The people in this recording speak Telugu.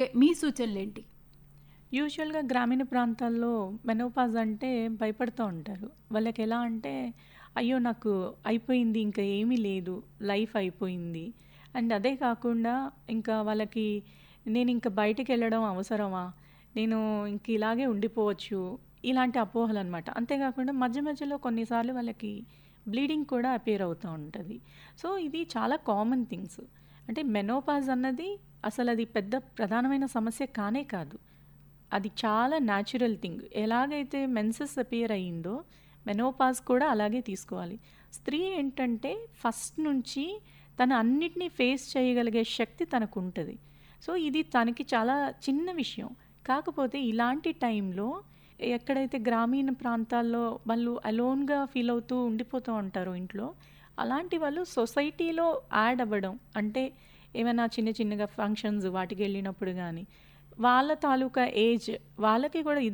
మీ సూచనలేంటి? యూజువల్‌గా గ్రామీణ ప్రాంతాల్లో మెనోపాజ్ అంటే భయపడుతూ ఉంటారు. వాళ్ళకెలా అంటే, అయ్యో! నాకు అయిపోయింది. ఇంక ఏమీ లేదు. లైఫ్ అయిపోయింది. అండ్ అదే కాకుండా ఇంకా వాళ్ళకి నేనింక బయటికెళ్ళడం అవసరమా? నేను ఇంక ఇలాగే ఉండిపోవచ్చు. ఇలాంటి అపోహలనమాట. అంతేకాకుండా మధ్య మధ్యలో కొన్నిసార్లు వాళ్ళకి బ్లీడింగ్ కూడా అపియర్ అవుతా ఉంటది. సో, ఇది చాలా కామన్ థింగ్స్. అంటే మెనోపాజ్ అన్నది అసలది పెద్ద ప్రధానమైన సమస్య కానే కాదు. అది చాలా న్యాచురల్ థింగ్. ఎలాగైతే మెన్సెస్ అపియర్ అయిందో మెనోపాజ్ కూడా అలాగే తీసుకోవాలి. స్త్రీ ఏంటంటే ఫస్ట్ నుంచి తను అన్నిటిని ఫేస్ చేయగలిగే శక్తి తనకుంటది. సో, ఇది తనకి చాలా చిన్న విషయం. కాకపోతే ఇలాంటి టైంలో ఎక్కడైతే గ్రామీణ ప్రాంతాల్లో వాళ్ళు అలోన్‌గా ఫీల్ అవుతూ ఉండిపోతూ ఉంటారో ఇంట్లో, అలాంటి వాళ్ళు సొసైటీలో యాడ్ అవ్వడం. అంటే ఏమైనా చిన్న చిన్నగా ఫంక్షన్స్ వాటికెళ్ళినప్పుడు గానీ, వాళ్ళ తాలూకా ఏజ్ వాళ్ళకి కూడా